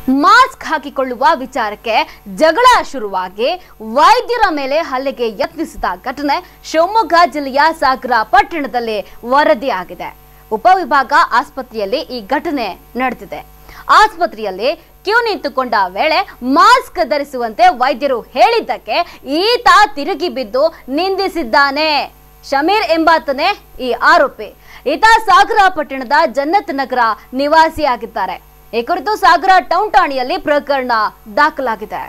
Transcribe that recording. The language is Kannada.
ಮಾಸ್ಕ್ ಹಾಕಿಕೊಳ್ಳುವ ವಿಚಾರಕ್ಕೆ ಜಗಳ ಶುರುವಾಗಿ ವೈದ್ಯರ ಮೇಲೆ ಹಲ್ಲೆಗೆ ಯತ್ನಿಸಿದ ಘಟನೆ ಶಿವಮೊಗ್ಗ ಜಿಲ್ಲೆಯ ಸಾಗರ ಪಟ್ಟಣದಲ್ಲಿ ವರದಿಯಾಗಿದೆ ಉಪವಿಭಾಗ ಆಸ್ಪತ್ರೆಯಲ್ಲಿ ಈ ಘಟನೆ ನಡೆದಿದೆ ಆಸ್ಪತ್ರೆಯಲ್ಲಿ ಕ್ಯೂ ನಿಂತುಕೊಂಡ ವೇಳೆ ಮಾಸ್ಕ್ ಧರಿಸುವಂತೆ ವೈದ್ಯರು ಹೇಳಿದ್ದಕ್ಕೆ ಈತ ತಿರುಗಿ ಬಿದ್ದು ನಿಂದಿಸಿದ್ದಾನೆ ಶಮೀರ್ ಎಂಬಾತನೇ ಈ ಆರೋಪಿ ಈತ ಸಾಗರ ಪಟ್ಟಣದ ಜನ್ನತ್ ನಗರ ನಿವಾಸಿಯಾಗಿದ್ದಾರೆ ಈ ಕುರಿತು ಸಾಗರ ಟೌನ್ ಠಾಣೆಯಲ್ಲಿ ಪ್ರಕರಣ ದಾಖಲಾಗಿದೆ